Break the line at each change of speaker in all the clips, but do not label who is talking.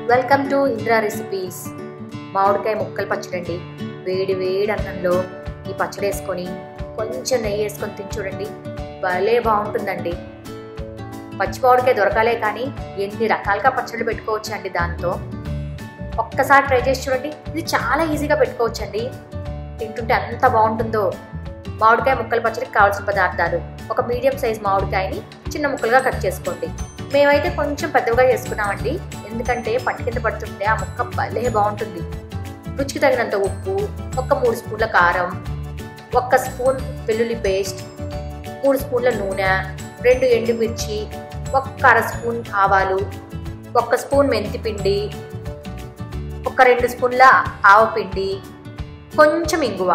welcome to Indra recipes మామిడికాయ ముక్కలు పచ్చడండి వేడి వేడి అన్నంలో ఈ పచ్చడి వేసుకొని కొంచెం నెయ్యి వేసుకొని తిని చూడండి భలే బాగుంటుందండి పచ్చి మామిడికాయ దొరకాలే కానీ ఎన్ని రకాలుగా పచ్చళ్ళు పెట్టుకోవచ్చు అండి దాంతో ఒక్కసారి ట్రై చేసి చూడండి ఇది చాలా ఈజీగా పెట్టుకోవచ్చండి తింటుంటే అంత బాగుంటుందో మామిడికాయ ముక్కల పచ్చడికి కావాల్సిన పదార్థాలు ఒక మీడియం సైజ్ మామిడికాయని చిన్న ముక్కలుగా కట్ చేసుకోండి మేమైతే కొంచెం పెద్దగా చేసుకున్నామండి ఎందుకంటే పట్టు కింద పడుతుంటే ఆ ముక్క భలే బాగుంటుంది రుచికి తగినంత ఉప్పు ఒక మూడు స్పూన్ల కారం ఒక్క స్పూన్ వెల్లుల్లి పేస్ట్ మూడు స్పూన్ల నూనె రెండు ఎండుమిర్చి ఒక్క అర స్పూన్ ఆవాలు ఒక్క స్పూన్ మెంతి పిండి ఒక రెండు స్పూన్ల ఆవపిండి కొంచెం ఇంగువ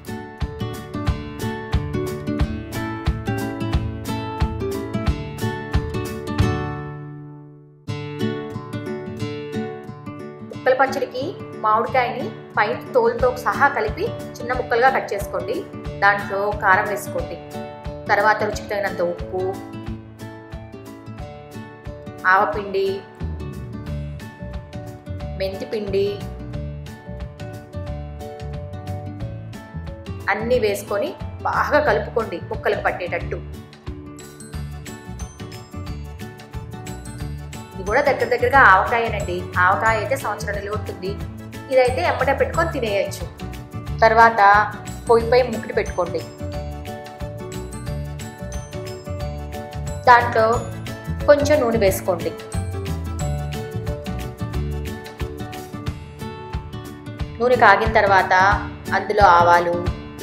ముక్కల పచ్చడికి మామిడికాయని పైన తోలుతో సహా కలిపి చిన్న ముక్కలుగా కట్ చేసుకోండి దాంట్లో కారం వేసుకోండి తర్వాత రుచికి తగినంత ఉప్పు ఆవపిండి మెంతి పిండి అన్నీ వేసుకొని బాగా కలుపుకోండి ముక్కలకు పట్టేటట్టు ఇది కూడా దగ్గర దగ్గరగా ఆవకాయనండి ఆవకాయ అయితే సంవత్సరం నిలువ ఉంటుంది ఇదైతే ఎమ్మటే పెట్టుకొని తినేయచ్చు తర్వాత పొయ్యిపై ముక్కటి పెట్టుకోండి దాంట్లో కొంచెం నూనె వేసుకోండి నూనె కాగిన తర్వాత అందులో ఆవాలు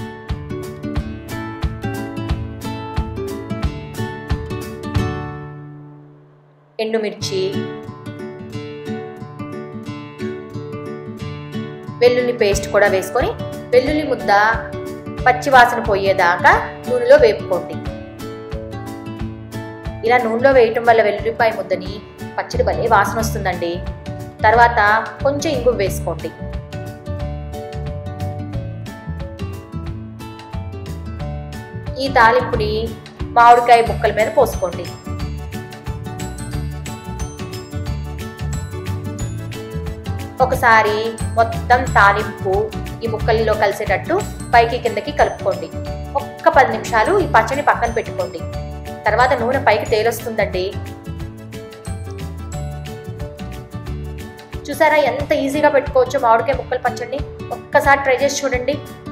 ఎండుమిర్చి వెల్లుల్లి పేస్ట్ కూడా వేసుకొని వెల్లుల్లి ముద్ద పచ్చి వాసన పోయేదాకా నూనెలో వేపుకోండి ఇలా నూనెలో వేయటం వల్ల వెల్లుల్లిపాయ ముద్దని పచ్చడి భలే వాసన వస్తుందండి తర్వాత కొంచెం ఇంగు వేసుకోండి ఈ తాలింపుని మామిడికాయ ముక్కల మీద పోసుకోండి ఒకసారి మొత్తం తాలింపు ఈ ముక్కల్లో కలిసేటట్టు పైకి కిందకి కలుపుకోండి ఒక్క పది నిమిషాలు ఈ పచ్చడి పక్కన పెట్టుకోండి తర్వాత నూనె పైకి తేలొస్తుందండి చూసారా ఎంత ఈజీగా పెట్టుకోవచ్చు మామిడికాయ ముక్కలు పచ్చడి ఒక్కసారి ట్రై చేసి చూడండి